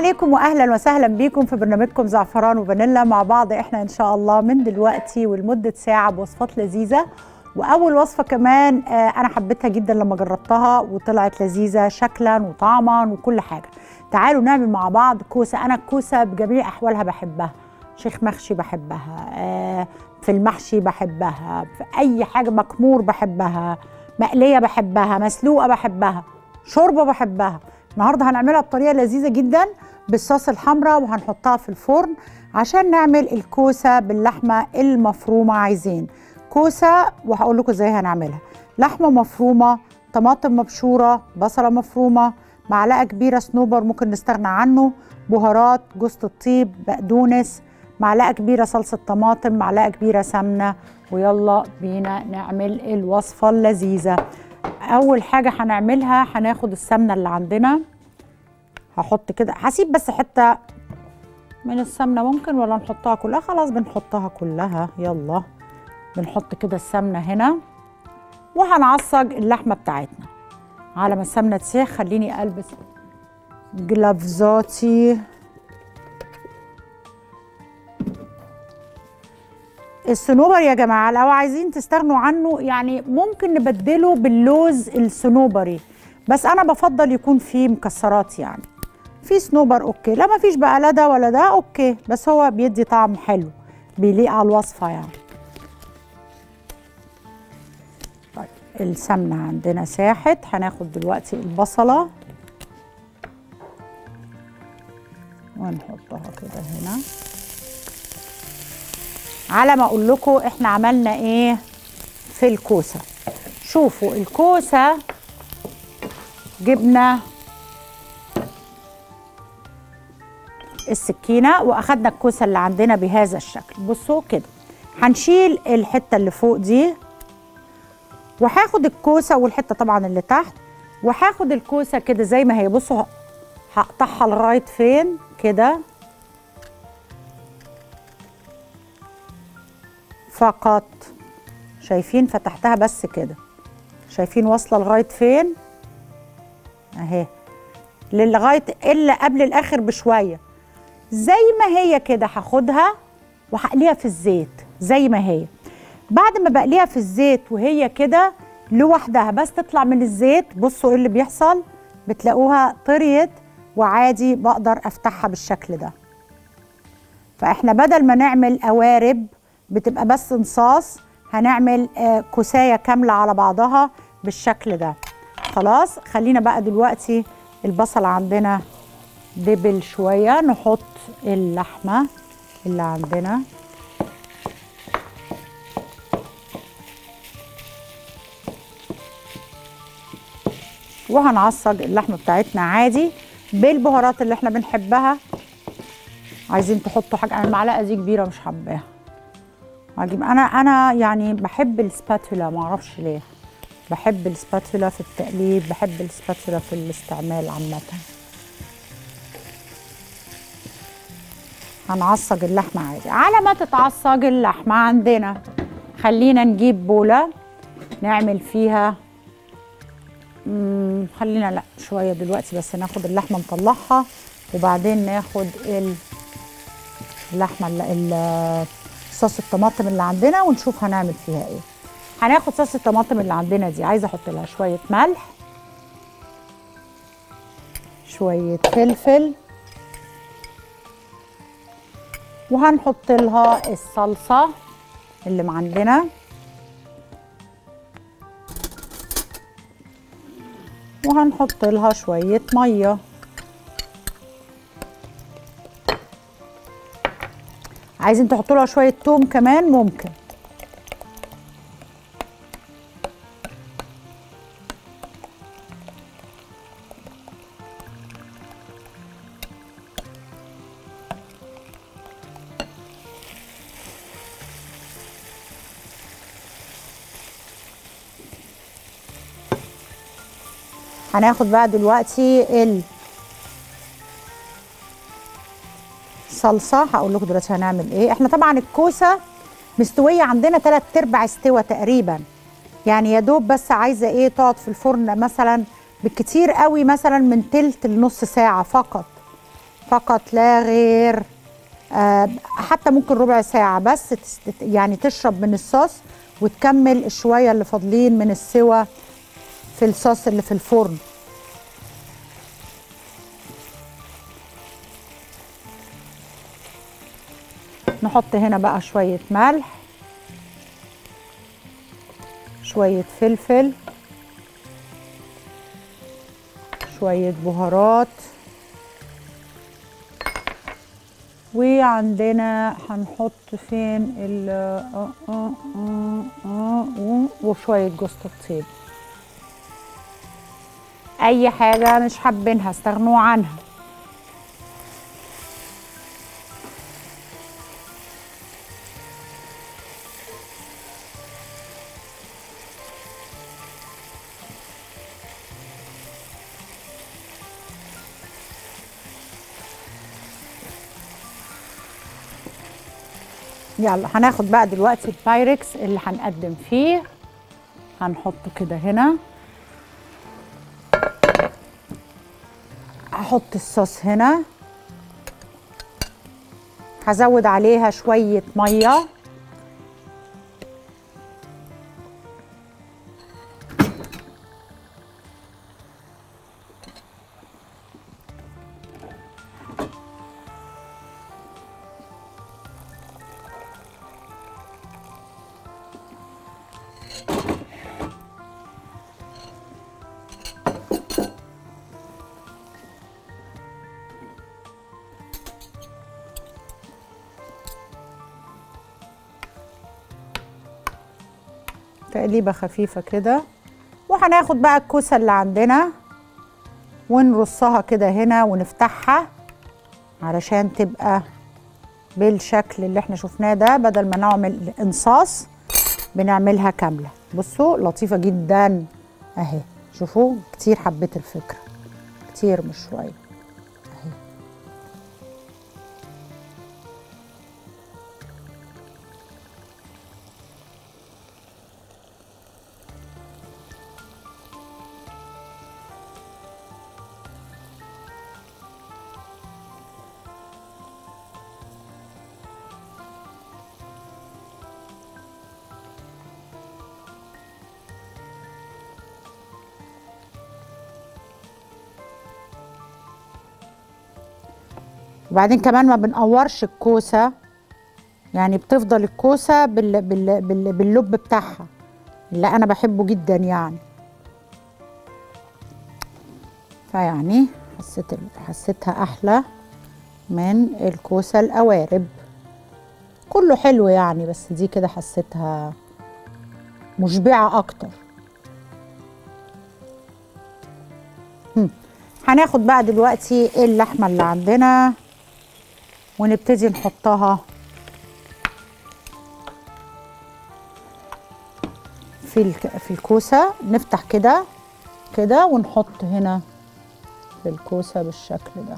عليكم واهلا وسهلا بيكم في برنامجكم زعفران وفانيلا مع بعض احنا ان شاء الله من دلوقتي ولمده ساعه بوصفات لذيذه واول وصفه كمان آه انا حبيتها جدا لما جربتها وطلعت لذيذه شكلا وطعما وكل حاجه تعالوا نعمل مع بعض كوسه انا الكوسه بجميع احوالها بحبها شيخ مخشي بحبها آه في المحشي بحبها في اي حاجه مكمور بحبها مقليه بحبها مسلوقه بحبها شوربه بحبها النهارده هنعملها بطريقه لذيذه جدا بالصوص الحمراء وهنحطها في الفرن عشان نعمل الكوسه باللحمه المفرومه عايزين كوسه وهقول لكم ازاي هنعملها لحمه مفرومه طماطم مبشوره بصله مفرومه معلقه كبيره صنوبر ممكن نستغنى عنه بهارات جوز الطيب بقدونس معلقه كبيره صلصه طماطم معلقه كبيره سمنه ويلا بينا نعمل الوصفه اللذيذه اول حاجه هنعملها هناخد السمنه اللي عندنا هحط كده هسيب بس حته من السمنه ممكن ولا نحطها كلها خلاص بنحطها كلها يلا بنحط كده السمنه هنا وهنعصج اللحمه بتاعتنا على ما السمنه تسيح خليني البس جلافزاتي الصنوبر يا جماعه لو عايزين تستغنوا عنه يعني ممكن نبدله باللوز الصنوبري بس انا بفضل يكون فيه مكسرات يعني في صنوبر اوكي لا ما فيش بقى لا ده ولا ده اوكي بس هو بيدي طعم حلو بيليق على الوصفه يعني طيب السمنه عندنا ساحت هناخد دلوقتي البصله ونحطها كده هنا على ما اقول لكم احنا عملنا ايه في الكوسه شوفوا الكوسه جبنا السكينه واخدنا الكوسه اللي عندنا بهذا الشكل بصوا كده هنشيل الحته اللي فوق دي وهاخد الكوسه والحته طبعا اللي تحت وهاخد الكوسه كده زي ما هي بصوا هقطعها لغايه فين كده فقط شايفين فتحتها بس كده شايفين واصله لغايه فين اهي لغايه الا قبل الاخر بشويه زي ما هي كده هاخدها وهقليها في الزيت زي ما هي بعد ما بقليها في الزيت وهي كده لوحدها بس تطلع من الزيت بصوا ايه اللي بيحصل بتلاقوها طريت وعادي بقدر افتحها بالشكل ده فاحنا بدل ما نعمل قوارب بتبقى بس نصاص هنعمل آه كوسايه كامله على بعضها بالشكل ده خلاص خلينا بقى دلوقتي البصل عندنا دبل شويه نحط اللحمه اللي عندنا وهنعصج اللحمه بتاعتنا عادي بالبهارات اللي احنا بنحبها عايزين تحطوا حاجه انا المعلقه دي كبيره مش حباها عجيب انا انا يعني بحب السباتولا ما اعرفش ليه بحب السباتولا في التقليب بحب السباتولا في الاستعمال عامه هنعصج اللحمه عادي على ما تتعصج اللحمه عندنا خلينا نجيب بوله نعمل فيها خلينا لا شويه دلوقتي بس ناخد اللحمه نطلعها وبعدين ناخد اللحمه صوص الطماطم اللي عندنا ونشوف هنعمل فيها ايه هناخد صوص الطماطم اللي عندنا دي عايزه احط لها شويه ملح شويه فلفل وهنحط لها الصلصه اللي عندنا وهنحط لها شويه ميه عايزين تحطوا لها شويه توم كمان ممكن هناخد بقى دلوقتي ال صلصه هقول لكم دلوقتي هنعمل ايه احنا طبعا الكوسه مستويه عندنا ثلاث ارباع استوى تقريبا يعني يا دوب بس عايزه ايه تقعد في الفرن مثلا بالكتير قوي مثلا من تلت لنص ساعه فقط فقط لا غير آه حتى ممكن ربع ساعة بس تست يعني تشرب من الصوص وتكمل الشوية اللي فاضلين من السوى في الصوص اللي في الفرن نحط هنا بقى شوية ملح شوية فلفل شوية بهارات وعندنا هنحط فين ال آه آه آه آه وشوية جوز الطيب أي حاجة مش حابينها استغنوا عنها يلا هناخد بقى دلوقتي البايركس اللي هنقدم فيه هنحطه كده هنا هحط الصوص هنا هزود عليها شوية مية تقليبة خفيفة كده وهناخد بقى الكوسة اللي عندنا ونرصها كده هنا ونفتحها علشان تبقى بالشكل اللي احنا شفناه ده بدل ما نعمل انصاص بنعملها كاملة بصوا لطيفة جدا اهي شوفوا كتير حبيت الفكرة كتير مش شوية اهي وبعدين كمان ما بنقورش الكوسه يعني بتفضل الكوسه بال بال بال باللب بتاعها اللي انا بحبه جدا يعني فيعني حسيت حسيتها احلى من الكوسه القوارب كله حلو يعني بس دي كده حسيتها مشبعه اكتر هم. هناخد بقى دلوقتي اللحمه اللي عندنا ونبتدي نحطها في الك... في الكوسه نفتح كده كده ونحط هنا في الكوسه بالشكل ده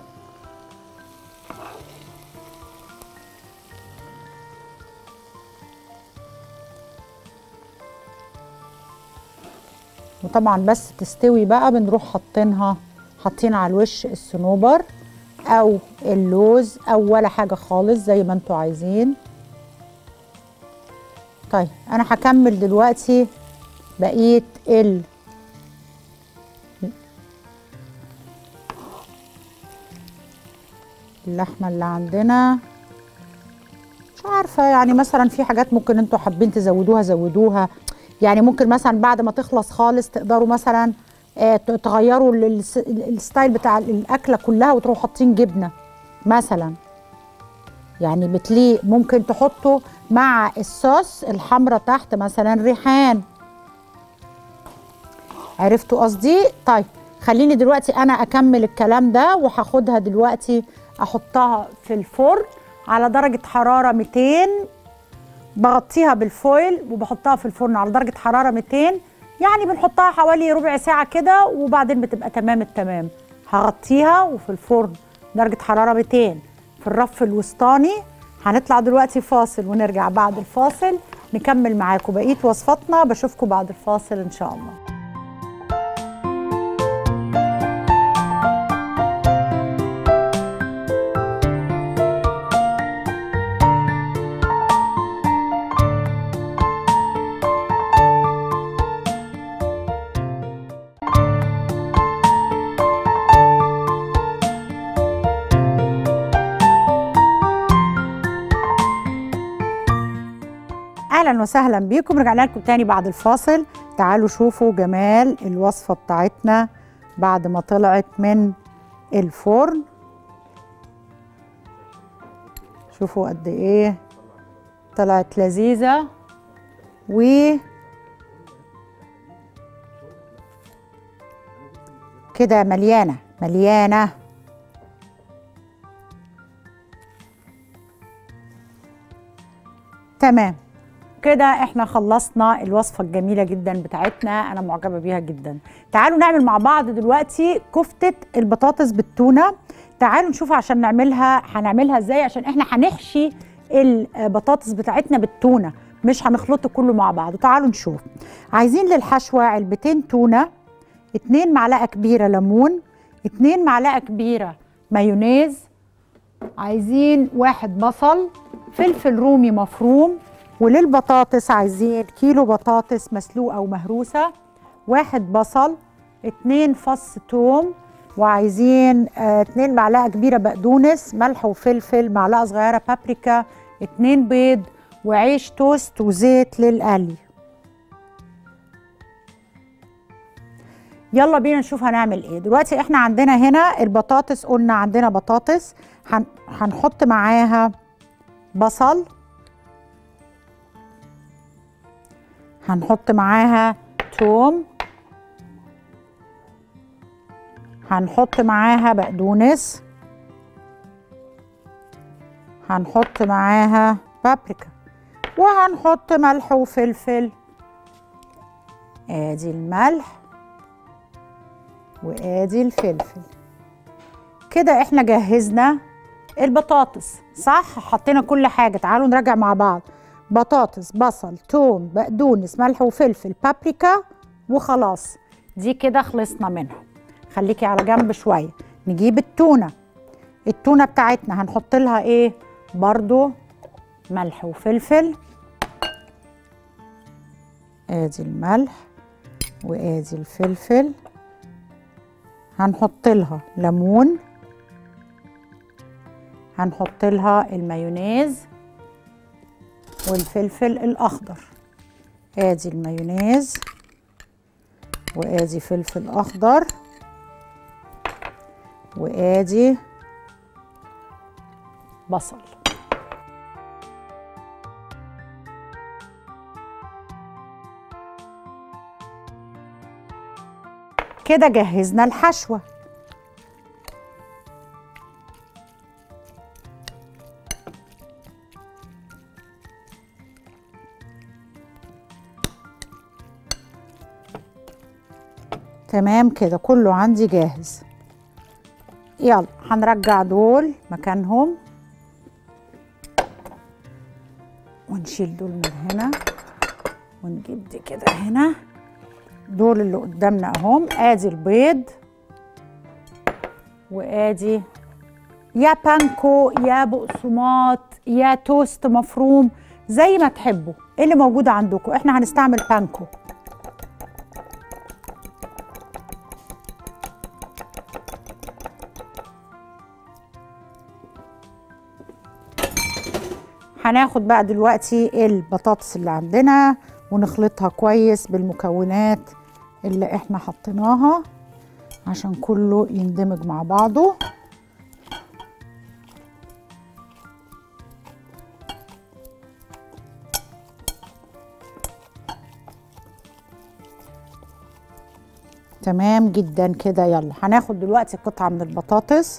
وطبعا بس تستوي بقى بنروح حاطينها حاطين على الوش الصنوبر او اللوز او ولا حاجه خالص زي ما انتوا عايزين طيب انا هكمل دلوقتي بقيه ال اللحمه اللي عندنا مش عارفه يعني مثلا في حاجات ممكن انتوا حابين تزودوها زودوها يعني ممكن مثلا بعد ما تخلص خالص تقدروا مثلا آه تغيروا الستايل بتاع الاكله كلها وتروحوا حاطين جبنه مثلا يعني بتليق ممكن تحطوا مع الصوص الحمرة تحت مثلا ريحان عرفتوا قصدي طيب خليني دلوقتي انا اكمل الكلام ده وهاخدها دلوقتي احطها في الفرن على درجه حراره 200 بغطيها بالفويل وبحطها في الفرن على درجه حراره 200 يعني بنحطها حوالي ربع ساعه كده وبعدين بتبقى تمام التمام هغطيها وفي الفرن درجه حراره 200 في الرف الوسطاني هنطلع دلوقتي فاصل ونرجع بعد الفاصل نكمل معاكم بقيه وصفاتنا بشوفكم بعد الفاصل ان شاء الله اهلا وسهلا بيكم رجعنا لكم تاني بعد الفاصل تعالوا شوفوا جمال الوصفه بتاعتنا بعد ما طلعت من الفرن شوفوا قد ايه طلعت لذيذه و كده مليانه مليانه تمام كده احنا خلصنا الوصفه الجميله جدا بتاعتنا انا معجبه بيها جدا تعالوا نعمل مع بعض دلوقتي كفته البطاطس بالتونه تعالوا نشوف عشان نعملها هنعملها ازاي عشان احنا هنحشي البطاطس بتاعتنا بالتونه مش هنخلطه كله مع بعض تعالوا نشوف عايزين للحشوه علبتين تونه اتنين معلقه كبيره ليمون اتنين معلقه كبيره مايونيز عايزين واحد بصل فلفل رومي مفروم وللبطاطس عايزين كيلو بطاطس مسلوقه ومهروسه واحد بصل اتنين فص توم وعايزين اه اتنين معلقه كبيره بقدونس ملح وفلفل معلقه صغيره بابريكا اتنين بيض وعيش توست وزيت للقلي يلا بينا نشوف هنعمل ايه دلوقتي احنا عندنا هنا البطاطس قلنا عندنا بطاطس هن هنحط معاها بصل هنحط معاها توم هنحط معاها بقدونس هنحط معاها بابريكا وهنحط ملح وفلفل ادي الملح وادي الفلفل كده احنا جهزنا البطاطس صح حطينا كل حاجه تعالوا نراجع مع بعض بطاطس بصل توم بقدونس ملح وفلفل بابريكا وخلاص دي كده خلصنا منها خليكي على جنب شويه نجيب التونه التونه بتاعتنا هنحط لها ايه برضو ملح وفلفل ادي الملح وادي الفلفل هنحط لها ليمون هنحط لها المايونيز والفلفل الاخضر ادي المايونيز وادي فلفل اخضر وادي بصل كده جهزنا الحشوه تمام كده كله عندي جاهز يلا هنرجع دول مكانهم ونشيل دول من هنا ونجيب دي كده هنا دول اللي قدامنا اهم ادي البيض وادي يا بانكو يا بقسماط يا توست مفروم زي ما تحبوا ايه اللي موجود عندكم احنا هنستعمل بانكو هناخد بقى دلوقتي البطاطس اللي عندنا ونخلطها كويس بالمكونات اللي احنا حطيناها عشان كله يندمج مع بعضه تمام جدا كده يلا هناخد دلوقتي قطعة من البطاطس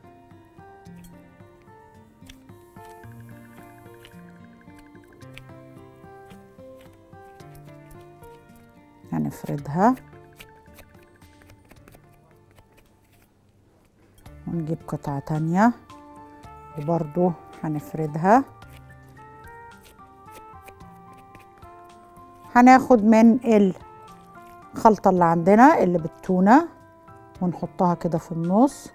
هنفردها ونجيب قطعة تانية وبرضو هنفردها هناخد من الخلطة اللي عندنا اللي بالتونة ونحطها كده في النص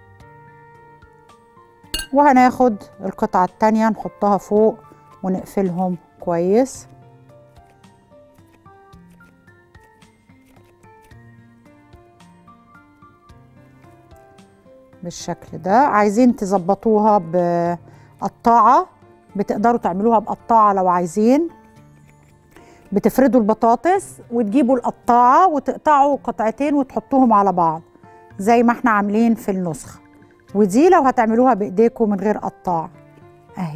وهناخد القطعة التانية نحطها فوق ونقفلهم كويس بالشكل ده عايزين تظبطوها بقطاعة بتقدروا تعملوها بقطاعة لو عايزين بتفردوا البطاطس وتجيبوا القطاعه وتقطعوا قطعتين وتحطوهم على بعض زي ما احنا عاملين في النسخه ودي لو هتعملوها بايديكم من غير قطاع اهي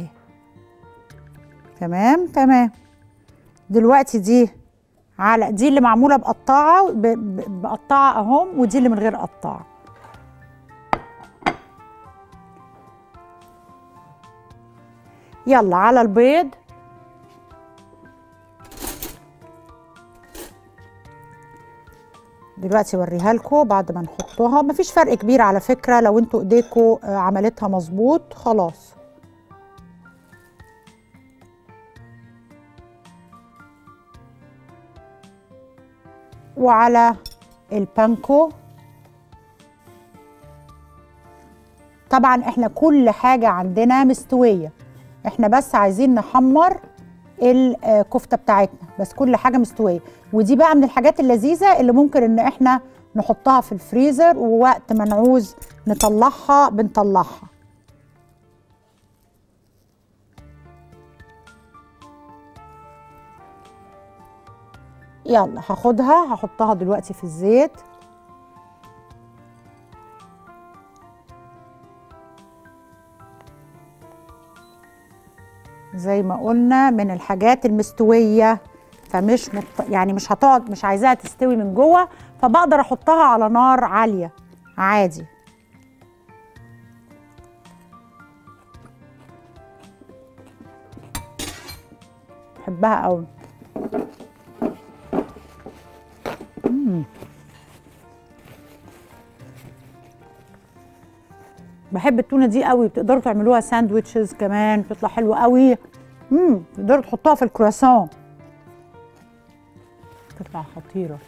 تمام تمام دلوقتي دي على دي اللي معموله بقطاعه ب- ب- بقطاعه اهم ودي اللي من غير قطاعه يلا على البيض دلوقتي اوريها لكم بعد ما نحطها مفيش فرق كبير على فكره لو انتوا ايديكم آه، عملتها مظبوط خلاص وعلى البانكو طبعا احنا كل حاجه عندنا مستويه احنا بس عايزين نحمر الكفته بتاعتنا بس كل حاجه مستويه ودي بقى من الحاجات اللذيذه اللي ممكن ان احنا نحطها في الفريزر ووقت ما نعوز نطلعها بنطلعها يلا هاخدها هحطها دلوقتي في الزيت زي ما قلنا من الحاجات المستويه فمش مط... يعني مش هتقعد مش عايزاها تستوي من جوه فبقدر احطها على نار عاليه عادي بحبها قوي بحب التونه دي قوي بتقدروا تعملوها ساندويتشز كمان بتطلع حلوه قوي امم تقدروا تحطوها في الكرواسون تطلع خطيره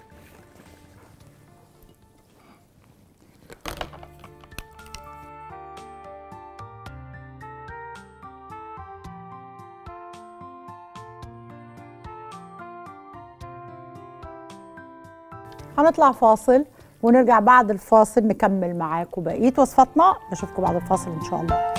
هنطلع فاصل ونرجع بعد الفاصل نكمل معاكم بقيه وصفاتنا نشوفكم بعد الفاصل ان شاء الله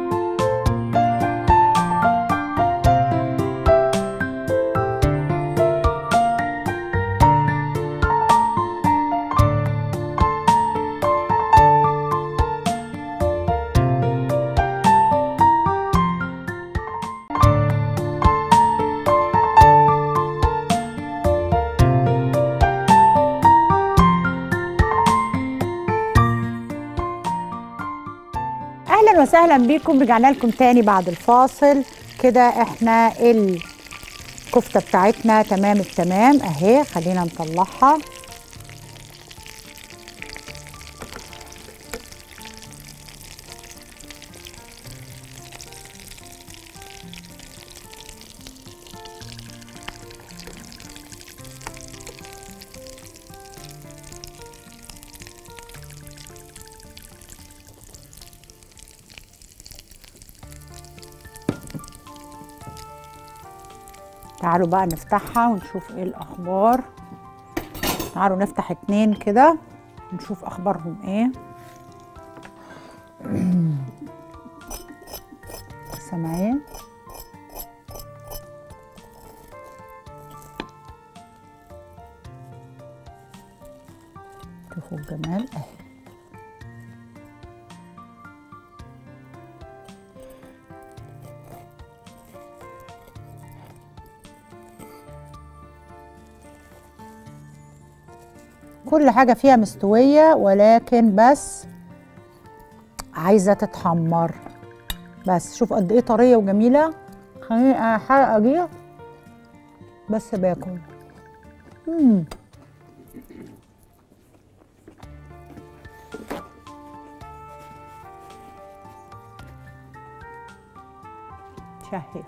اهلا وسهلا بيكم رجعنا لكم تاني بعد الفاصل كده احنا الكفته بتاعتنا تمام التمام اهي خلينا نطلعها تعالوا بقى نفتحها ونشوف ايه الاخبار تعالوا نفتح اتنين كده نشوف اخبارهم ايه سامعين شوفوا الجمال اهي كل حاجة فيها مستوية ولكن بس عايزة تتحمر بس شوف قد ايه طرية وجميلة خليني احرق اجيب بس باكل مم. شهي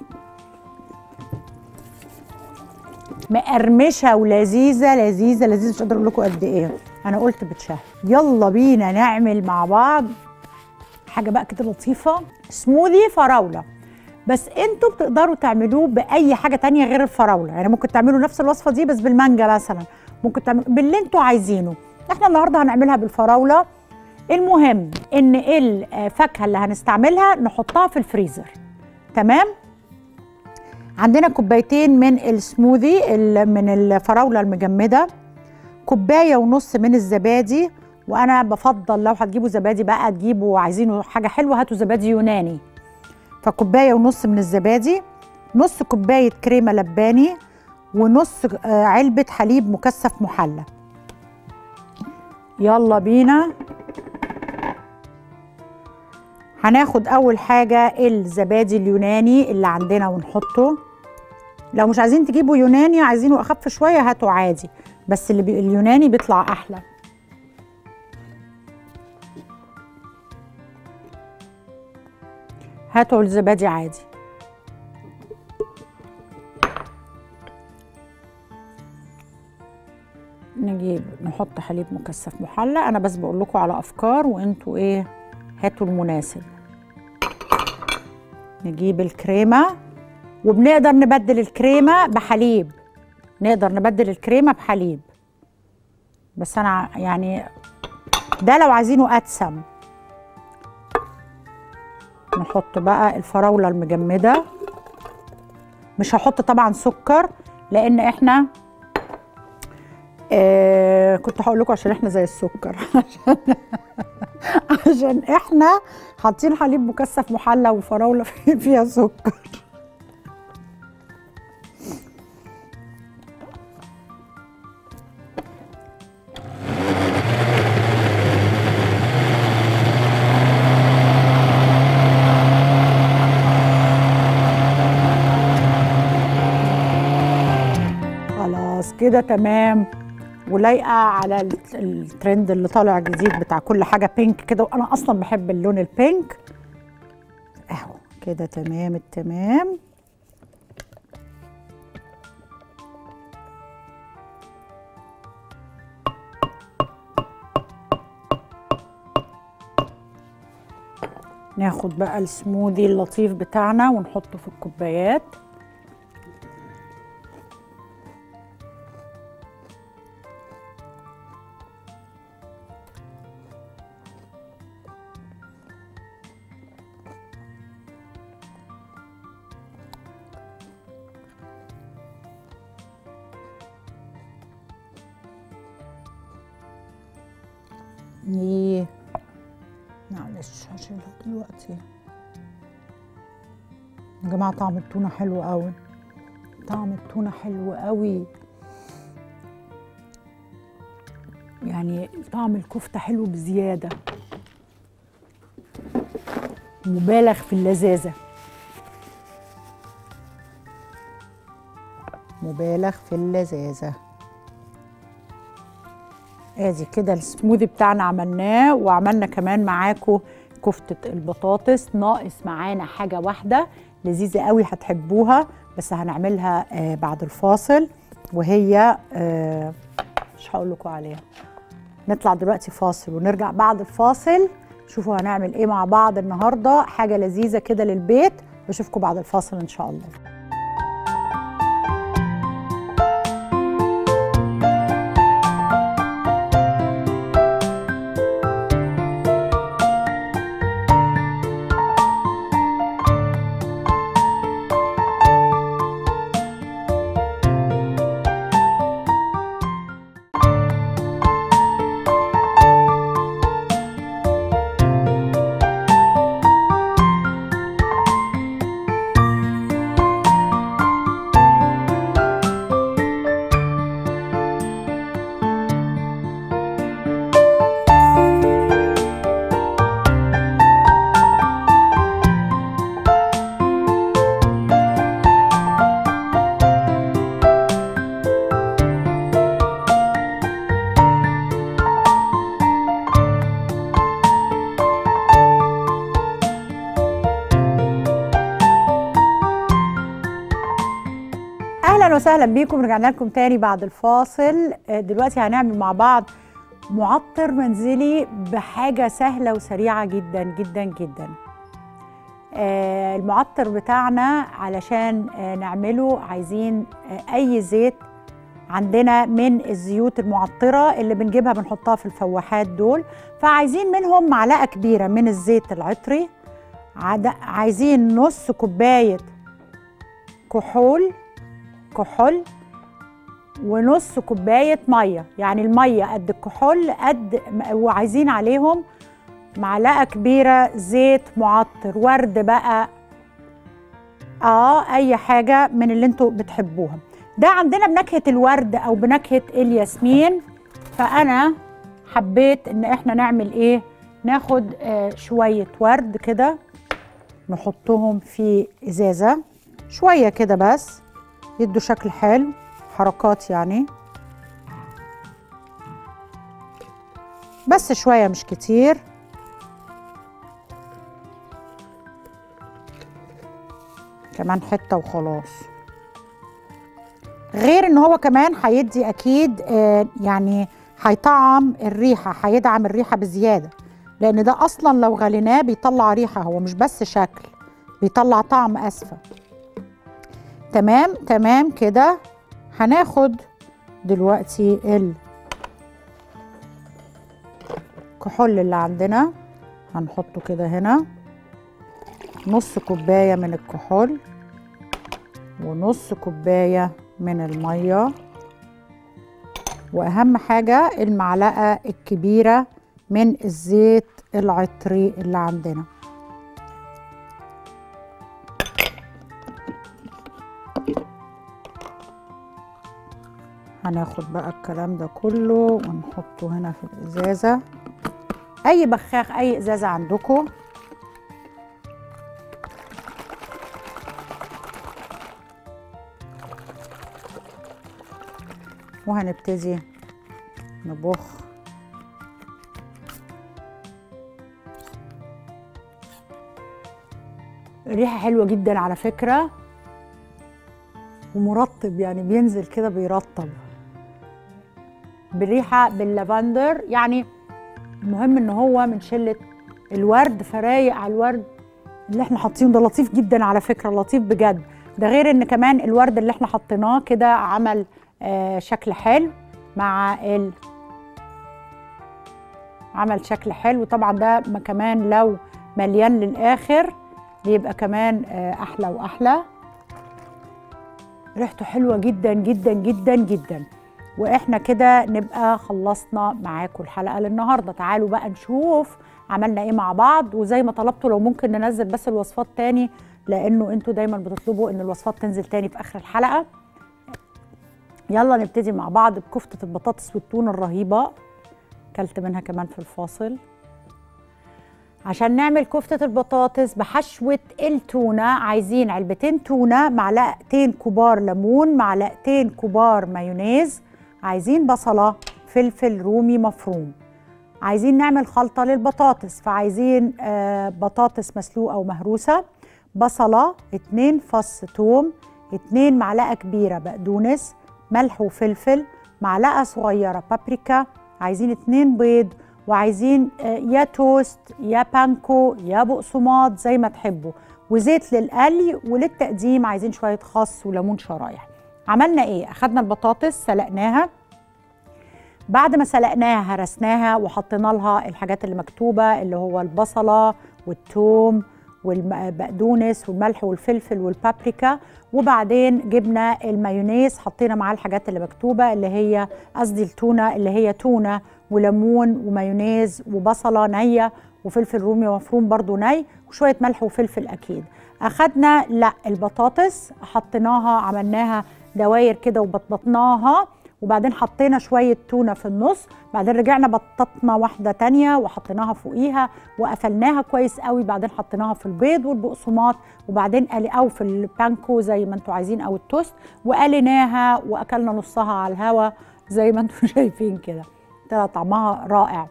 مقرمشه ولذيذه لذيذه لذيذه مش قادره اقول لكم قد ايه انا قلت بتشهي يلا بينا نعمل مع بعض حاجه بقى كده لطيفه سموذي فراوله بس انتوا بتقدروا تعملوه باي حاجه تانية غير الفراوله يعني ممكن تعملوا نفس الوصفه دي بس بالمانجا مثلا ممكن تعملوا باللي انتوا عايزينه احنا النهارده هنعملها بالفراوله المهم ان الفاكهه اللي هنستعملها نحطها في الفريزر تمام عندنا كوبايتين من السموذي ال- من الفراوله المجمده كوبايه ونص من الزبادي وانا بفضل لو هتجيبوا زبادي بقى تجيبوا عايزينه حاجه حلوه هاتوا زبادي يوناني فكوبايه ونص من الزبادي نص كوبايه كريمه لباني ونص آه، علبه حليب مكثف محلى يلا بينا هناخد اول حاجه الزبادي اليوناني اللي عندنا ونحطه لو مش عايزين تجيبوا يوناني عايزينه اخف شويه هاتوا عادي بس اللي بي اليوناني بيطلع احلى هاتوا الزبادي عادي نجيب نحط حليب مكثف محلى انا بس بقول لكم على افكار وانتوا ايه هاتوا المناسب نجيب الكريمه وبنقدر نبدل الكريمه بحليب نقدر نبدل الكريمه بحليب بس انا يعني ده لو عايزينه اتسم نحط بقى الفراوله المجمده مش هحط طبعا سكر لان احنا آه كنت هقول لكم عشان احنا زي السكر عشان عشان احنا حاطين حليب مكثف محلى والفراوله في- فيها سكر خلاص كده تمام ولايقه على ال- الترند اللي طالع جديد بتاع كل حاجه بينك كده وانا اصلا بحب اللون البينك اهو كده تمام التمام ناخد بقى السموذي اللطيف بتاعنا ونحطه في الكوبايات ايه معلش هشيلها دلوقتي يا جماعة طعم التونة حلو قوي طعم التونة حلو قوي يعني طعم الكفتة حلو بزيادة مبالغ في اللذاذة مبالغ في اللذاذة ادي كده السموذي بتاعنا عملناه وعملنا كمان معاكم كفتة البطاطس ناقص معانا حاجة واحدة لذيذة قوي هتحبوها بس هنعملها آه بعد الفاصل وهي آه مش هقول لكم عليها نطلع دلوقتي فاصل ونرجع بعد الفاصل شوفوا هنعمل ايه مع بعض النهارده حاجة لذيذة كده للبيت بشوفكم بعد الفاصل ان شاء الله اهلا وسهلا بيكم رجعنا لكم تاني بعد الفاصل آه، دلوقتي هنعمل مع بعض معطر منزلي بحاجه سهله وسريعه جدا جدا جدا آه، المعطر بتاعنا علشان آه، نعمله عايزين آه، اي زيت عندنا من الزيوت المعطره اللي بنجيبها بنحطها في الفواحات دول فعايزين منهم معلقه كبيره من الزيت العطري عد- عايزين نص كوبايه كحول كحول ونص كوبايه ميه يعني الميه قد الكحول قد وعايزين عليهم معلقه كبيره زيت معطر ورد بقى اه اي حاجه من اللي انتوا بتحبوها ده عندنا بنكهه الورد او بنكهه الياسمين فانا حبيت ان احنا نعمل ايه ناخد آه شويه ورد كده نحطهم في ازازه شويه كده بس يدوا شكل حلو حركات يعني بس شويه مش كتير كمان حته وخلاص غير ان هو كمان هيدي اكيد آه يعني هيطعم الريحه هيدعم الريحه بزياده لان ده اصلا لو غليناه بيطلع ريحه هو مش بس شكل بيطلع طعم اسفه تمام تمام كده هناخد دلوقتي الكحول اللي عندنا هنحطه كده هنا نص كوبايه من الكحول ونص كوبايه من الميه واهم حاجه المعلقه الكبيره من الزيت العطري اللي عندنا هناخد بقى الكلام ده كله ونحطه هنا في الازازه اي بخاخ اي ازازه عندكم وهنبتدي نبخ ريحه حلوه جدا على فكره ومرطب يعني بينزل كده بيرطب بالريحه باللافندر يعني المهم ان هو من شله الورد فرايق على الورد اللي احنا حاطينه ده لطيف جدا على فكره لطيف بجد ده غير ان كمان الورد اللي احنا حطيناه كده عمل آه شكل حلو مع ال عمل شكل حلو طبعا ده كمان لو مليان للاخر بيبقى كمان آه احلى واحلى ريحته حلوه جدا جدا جدا جدا واحنا كده نبقى خلصنا معاكم الحلقه للنهارده تعالوا بقى نشوف عملنا ايه مع بعض وزي ما طلبتوا لو ممكن ننزل بس الوصفات تاني لانه انتوا دايما بتطلبوا ان الوصفات تنزل تاني في اخر الحلقه يلا نبتدي مع بعض بكفته البطاطس والتونه الرهيبه كلت منها كمان في الفاصل عشان نعمل كفتة البطاطس بحشوة التونة عايزين علبتين تونة معلقتين كبار ليمون معلقتين كبار مايونيز عايزين بصلة فلفل رومي مفروم عايزين نعمل خلطة للبطاطس فعايزين آه بطاطس مسلوقة ومهروسة بصلة اتنين فص توم اتنين معلقة كبيرة بقدونس ملح وفلفل معلقة صغيرة بابريكا عايزين اتنين بيض وعايزين يا توست يا بانكو يا بقسماط زي ما تحبوا وزيت للقلي وللتقديم عايزين شويه خس وليمون شرايح عملنا ايه اخدنا البطاطس سلقناها بعد ما سلقناها هرسناها وحطينا لها الحاجات اللي مكتوبه اللي هو البصله والثوم والبقدونس والملح والفلفل والبابريكا وبعدين جبنا المايونيز حطينا معاه الحاجات اللي مكتوبه اللي هي قصدي التونه اللي هي تونه وليمون ومايونيز وبصله نيه وفلفل رومي مفروم برضو ني وشويه ملح وفلفل اكيد اخدنا لا البطاطس حطيناها عملناها دواير كده وبطبطناها وبعدين حطينا شويه تونه في النص بعدين رجعنا بططنا واحده تانية وحطيناها فوقيها وقفلناها كويس قوي بعدين حطيناها في البيض والبقسماط وبعدين قلي او في البانكو زي ما انتم عايزين او التوست وقليناها واكلنا نصها على الهوا زي ما انتم شايفين كده طلع طعمها رائع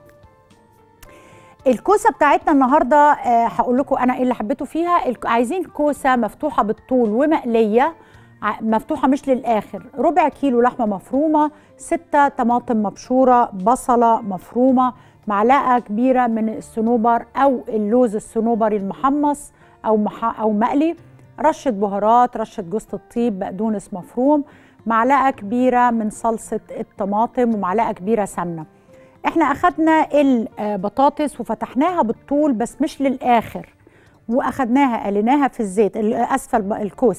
الكوسه بتاعتنا النهارده آه هقول لكم انا ايه اللي حبيته فيها عايزين كوسه مفتوحه بالطول ومقليه مفتوحه مش للاخر ربع كيلو لحمه مفرومه ستة طماطم مبشوره بصله مفرومه معلقه كبيره من الصنوبر او اللوز الصنوبري المحمص او مح او مقلي رشه بهارات رشه جوز الطيب بقدونس مفروم معلقه كبيره من صلصه الطماطم ومعلقه كبيره سمنه احنا اخدنا البطاطس وفتحناها بالطول بس مش للاخر واخدناها قليناها في الزيت اسفل الكوسه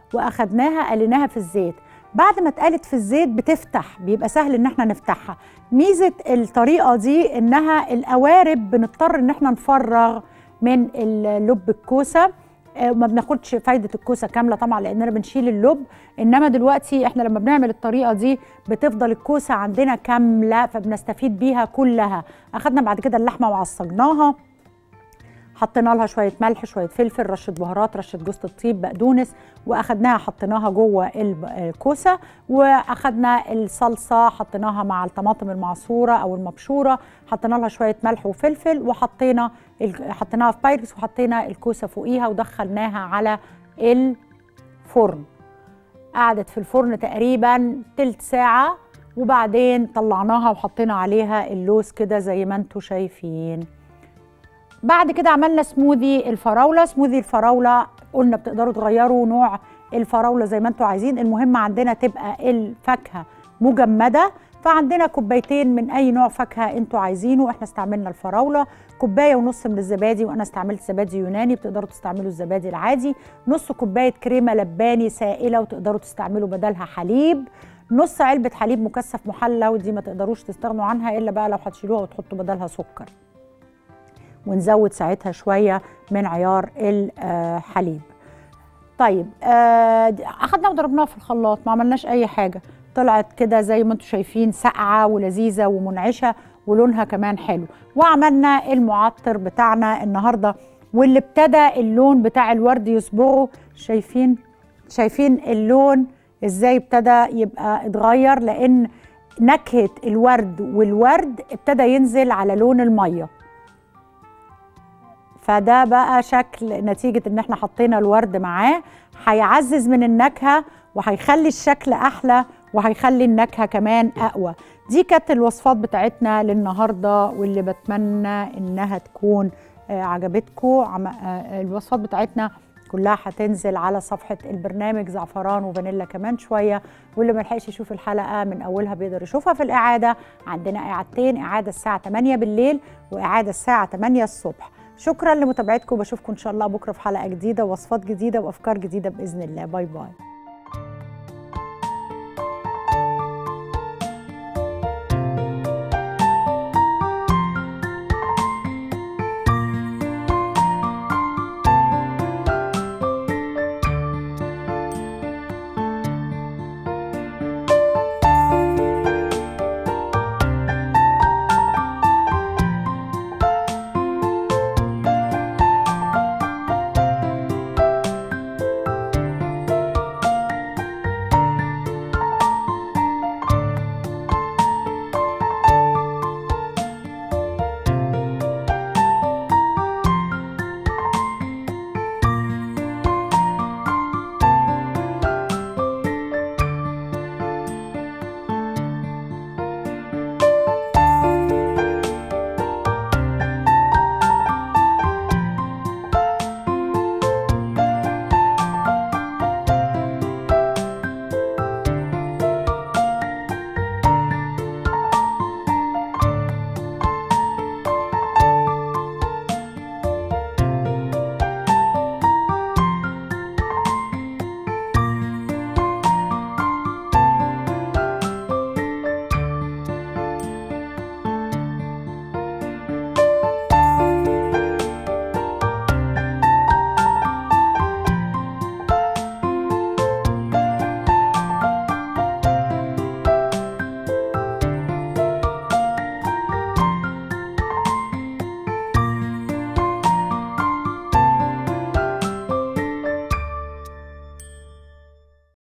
واخدناها قليناها في الزيت بعد ما اتقلت في الزيت بتفتح بيبقى سهل ان احنا نفتحها ميزه الطريقه دي انها القوارب بنضطر ان احنا نفرغ من لب الكوسه ما بناخدش فايده الكوسه كامله طبعا لاننا بنشيل اللب انما دلوقتي احنا لما بنعمل الطريقه دي بتفضل الكوسه عندنا كامله فبنستفيد بيها كلها اخدنا بعد كده اللحمه وعصجناها حطينا لها شويه ملح شويه فلفل رشه بهارات رشه جوز الطيب بقدونس واخدناها حطيناها جوه الكوسه واخدنا الصلصه حطيناها مع الطماطم المعصوره او المبشوره حطينا لها شويه ملح وفلفل وحطينا حطيناها في بايركس وحطينا الكوسه فوقيها ودخلناها على الفرن قعدت في الفرن تقريبا تلت ساعه وبعدين طلعناها وحطينا عليها اللوز كده زي ما انتم شايفين بعد كده عملنا سموذي الفراوله سموذي الفراوله قلنا بتقدروا تغيروا نوع الفراوله زي ما انتم عايزين المهم عندنا تبقى الفاكهه مجمده فعندنا كوبايتين من اي نوع فاكهه انتوا عايزينه احنا استعملنا الفراوله كوبايه ونص من الزبادي وانا استعملت زبادي يوناني بتقدروا تستعملوا الزبادي العادي نص كوبايه كريمه لباني سائله وتقدروا تستعملوا بدلها حليب نص علبه حليب مكثف محلى ودي ما تقدروش تستغنوا عنها الا بقى لو هتشيلوها وتحطوا بدلها سكر ونزود ساعتها شويه من عيار الحليب طيب اخدنا وضربناها في الخلاط ما عملناش اي حاجه طلعت كده زي ما انتم شايفين ساقعه ولذيذه ومنعشه ولونها كمان حلو وعملنا المعطر بتاعنا النهارده واللي ابتدى اللون بتاع الورد يصبغه شايفين شايفين اللون ازاي ابتدى يبقى اتغير لان نكهه الورد والورد ابتدى ينزل على لون الميه فده بقى شكل نتيجة ان احنا حطينا الورد معاه هيعزز من النكهة وهيخلي الشكل احلى وهيخلي النكهة كمان اقوى دي كانت الوصفات بتاعتنا للنهاردة واللي بتمنى انها تكون عجبتكم الوصفات بتاعتنا كلها هتنزل على صفحة البرنامج زعفران وفانيلا كمان شوية واللي ملحقش يشوف الحلقة من أولها بيقدر يشوفها في الإعادة عندنا إعادتين إعادة الساعة 8 بالليل وإعادة الساعة 8 الصبح شكرا لمتابعتكم بشوفكم ان شاء الله بكره في حلقه جديده ووصفات جديده وافكار جديده باذن الله باي باي